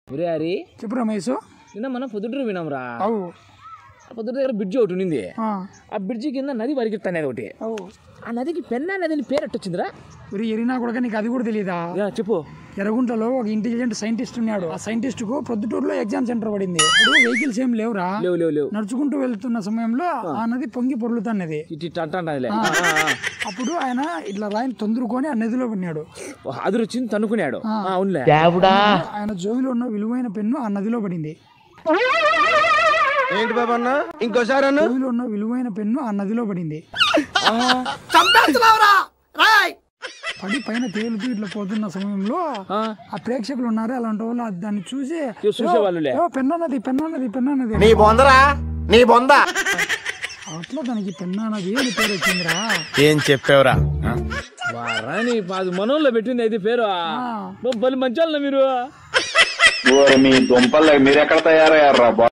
ఒరే హరి చెప్పు రమేష్ నిన్న మనం పొద్దుటూరు వినాంరా అవు పొద్దుట దగ్గర బ్రిడ్జి ఒకటి ఉన్నింది ఆ, ఆ బ్రిడ్జి కింద నది పరిగెత్తానేది ఒకటి అవు ఆ నదికి పెన్నా నది అని పేరు ఎట్టొచ్చిందిరా ఒరి ఎరినా కొడక నీకు అది కూడా తెలియదా యా, చెప్పు ఎర్రగుంటలో ఒక ఇంటెలిజెంట్ సైంటిస్ట్ ఉన్నాడు ఆ సైంటిస్ట్ కు ప్రొద్దుటూరులో ఎగ్జామ్ సెంటర్ పడింది ఇప్పుడు వెహికల్స్ ఏం లేవురా లేవు లేవు లేవు నడుచుకుంటూ వెళ్తున్న సమయంలో ఆ నది పొంగి పొర్లుతున్నది ఇటు ఇటు అంటాంటాదిలే అప్పుడు ఆయన ఇట్లా రాయిని తొందరకొని ఆ నదిలో పడినాడు అది వచ్చింది తన్నుకున్నాడు ఆ, అవునులే ఆయన జోబిలో ఉన్న విలువైన పెన్ను ఆ నదిలో పడింది ఏంటి బాబు అన్న ఇంకోసారి అన్న జోబిలో ఉన్న విలువైన పెన్ను ఆ నదిలో పడింది పడి పైన తేలుతూ ఇట్లా పోతున్న సమయంలో ఆ, ఆ ప్రేక్షకులు ఉన్నారు అలాంటి వాళ్ళు అది దాన్ని చూసి ఇక చూసేవాళ్ళులే "ఏవో పెన్నన్నది పెన్నన్నది పెన్నన్నది నీ బొందరా నీ బొంద అట్లా దానికి పెన్నానది అని పేరు వచ్చిందిరా ఏం చెప్పావురా వారా నీ పాది మనోళ్ళు పెట్టింది అయితే పేరు బలి మంచాలన్నా మీరు ఓరి మీ దుంపలు మీరెక్కడ తయారయ్యారా